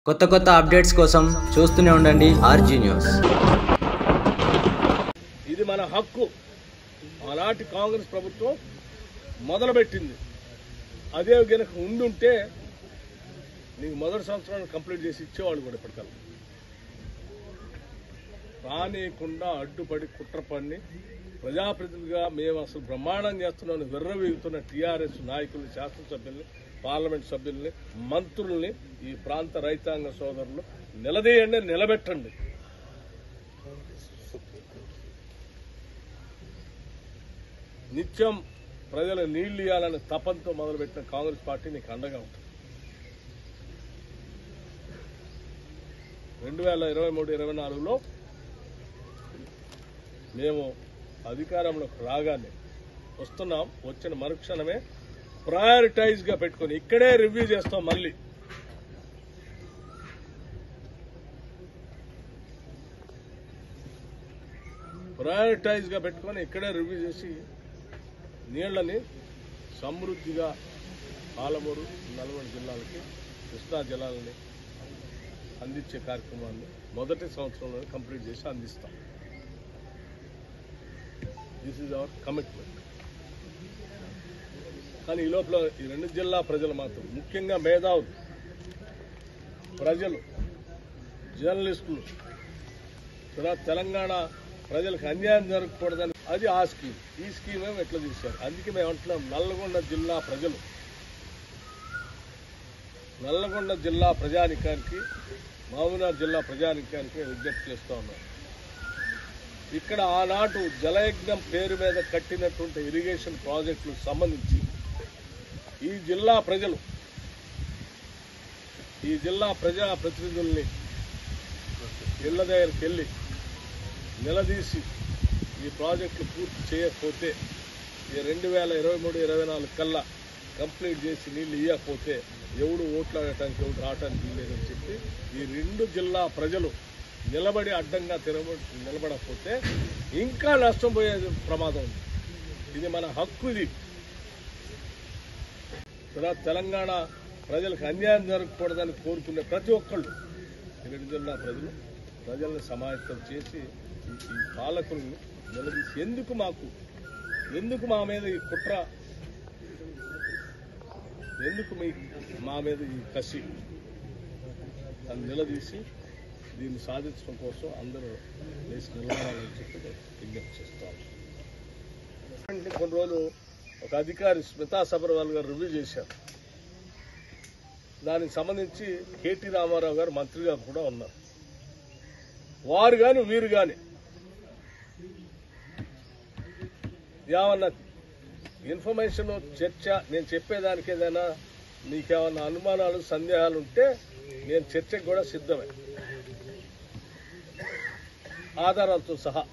కొత్త కొత్త అప్డేట్స్ కోసం చూస్తూనే ఉండండి ఆర్జీ న్యూస్ ఇది మన హక్కు ఆనాటి కాంగ్రెస్ ప్రభుత్వం మొదలుపెట్టింది అదే గనక ఉండుంటే నీకు మొదటి సంవత్సరాన్ని కంప్లీట్ చేసి ఇచ్చేవాళ్ళు కూడా ఇప్పటికల్లా రానియకుండా అడ్డుపడి కుట్రపడిని ప్రజాప్రతినిధిగా మేము అసలు బ్రహ్మాండం చేస్తున్నామని విర్రవీగుతున్న టీఆర్ఎస్ నాయకుల్ని శాసనసభ్యుల్ని పార్లమెంట్ సభ్యుల్ని మంత్రుల్ని ఈ ప్రాంత రైతాంగ సోదరులు నిలదీయండి నిలబెట్టండి నిత్యం ప్రజల నీళ్లు ఇవ్వాలని తపంతో మొదలుపెట్టిన కాంగ్రెస్ పార్టీ నీకు అండగా ఉంటుంది రెండు వేల ఇరవై మూడు ఇరవై నాలుగులో మేము అధికారంలోకి రాగానే వస్తున్నాం వచ్చిన మరుక్షణమే ప్రయారిటైజ్గా పెట్టుకొని ఇక్కడే రివ్యూ చేస్తాం మళ్ళీ ప్రయారిటైజ్గా పెట్టుకొని ఇక్కడే రివ్యూ చేసి నీళ్లని సమృద్ధిగా పాలమూరు నల్గొండ జిల్లాలకి కృష్ణా జలాలని అందించే కార్యక్రమాన్ని మొదటి సంవత్సరంలో కంప్లీట్ చేసి అందిస్తాం దిస్ ఈజ్ అవర్ కమిట్మెంట్ కానీ ఈ లోపల ఈ రెండు జిల్లా ప్రజలు మాత్రం ముఖ్యంగా మేధావులు ప్రజలు జర్నలిస్టులు తర్వాత తెలంగాణ ప్రజలకు అన్యాయం జరగకూడదని అది ఆ స్కీమ్ ఈ స్కీమ్ ఏమో ఎట్లా తీశారు అందుకే మేము అంటున్నాం నల్లగొండ జిల్లా ప్రజలు నల్లగొండ జిల్లా ప్రజానికానికి మహబూబ్నగర్ జిల్లా ప్రజానికానికి మేము విజ్ఞప్తి చేస్తూ ఉన్నాం ఇక్కడ ఆనాడు జలయజ్ఞం పేరు మీద కట్టినటువంటి ఇరిగేషన్ ప్రాజెక్టులకు సంబంధించి ఈ జిల్లా ప్రజలు ఈ జిల్లా ప్రజా ప్రతినిధుల్ని ఇళ్ల దగ్గరికి వెళ్ళి నిలదీసి ఈ ప్రాజెక్టులు పూర్తి చేయకపోతే ఈ రెండు వేల ఇరవై మూడు ఇరవై నాలుగు కల్లా కంప్లీట్ చేసి నీళ్ళు ఇవ్వకపోతే ఎవడు ఓట్లాడటానికి ఎవడు రావటానికి లేదని చెప్పి ఈ రెండు జిల్లా ప్రజలు నిలబడి అడ్డంగా తిరగ నిలబడకపోతే ఇంకా నష్టం పోయే ప్రమాదం ఉంది ఇది మన హక్కు ఇది తర్వాత తెలంగాణ ప్రజలకు అన్యాయం జరగకూడదని కోరుకునే ప్రతి ఒక్కళ్ళు ఈ రెండు జిల్లా ప్రజలు ప్రజల్ని సమాయత్తం చేసి ఈ ఈ పాలకులను నిలదీసి ఎందుకు మాకు ఎందుకు మా మీద ఈ కుట్ర ఎందుకు మీ మా మీద ఈ కసి అని నిలదీసి దీన్ని సాధించడం కోసం అందరూ లేచి నిలబడాలని చెప్పి విజ్ఞప్తి చేస్తాం కొన్ని రోజులు ఒక అధికారి స్మితా సబర్వాల్ గారు రివ్యూ చేశారు దానికి సంబంధించి కేటీ రామారావు గారు మంత్రిగా కూడా ఉన్నారు వారు కానీ వీరు కానీ ఏమన్నా ఇన్ఫర్మేషన్ చర్చ నేను చెప్పేదానికి ఏదైనా నీకేమన్నా అనుమానాలు సందేహాలు ఉంటే నేను చర్చకు కూడా సిద్ధమే ఆధారాలతో సహా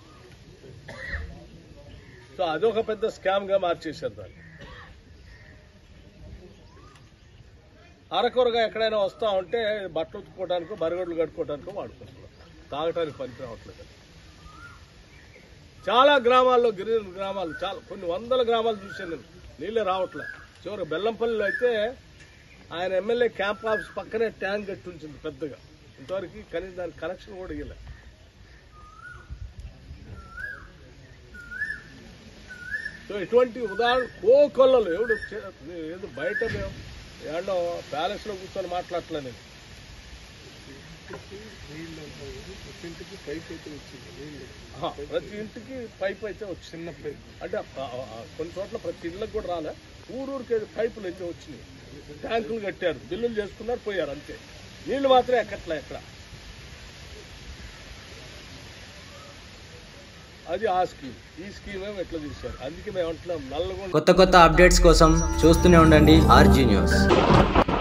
సో అదొక పెద్ద స్కామ్గా మార్చేశారు దాన్ని అరకొరగా ఎక్కడైనా వస్తా ఉంటే బట్టలు ఉతుక్కోవడానికో బరగడ్లు కట్టుకోవడానికో వాడుకుంటున్నారు తాగటానికి పనికి రావట్లేదు చాలా గ్రామాల్లో గిరిజన గ్రామాలు చాలా కొన్ని వందల గ్రామాలు చూశాను నేను నీళ్ళే రావట్లే చివరి బెల్లంపల్లిలో అయితే ఆయన ఎమ్మెల్యే క్యాంప్ ఆఫీస్ పక్కనే ట్యాంక్ కట్టి ఉంచింది పెద్దగా ఇంతవరకు కనీసం దాని కనెక్షన్ కూడా ఇవ్వలే సో ఇటువంటి ఉదాహరణ కోకొల్లలు ఎవడు చే- ఏదో బయట మేము ఏడో ప్యాలెస్ లో కూర్చొని మాట్లాడలే నేను ఆహా, ప్రతి ఇంటికి పైప్ అయితే వచ్చింది చిన్న పైప్ అంటే ఆ- ఆ- ఆ కొన్ని చోట్ల ప్రతి ఇళ్ళకి కూడా రాలే ఊరూరికి పైపులు అయితే వచ్చినాయి ట్యాంకులు కట్టారు బిల్లులు చేసుకున్నారు పోయారు అంతే నీళ్లు మాత్రం ఎక్కట్లే ఎక్కడ అది ఆ స్కీమ్ ఈ స్కీమ్ ఏమో ఎట్లా తీశారు అందుకే మేము అంటున్నాం నల్లగొండ కొత్త కొత్త అప్డేట్స్ కోసం చూస్తూనే ఉండండి ఆర్జీ న్యూస్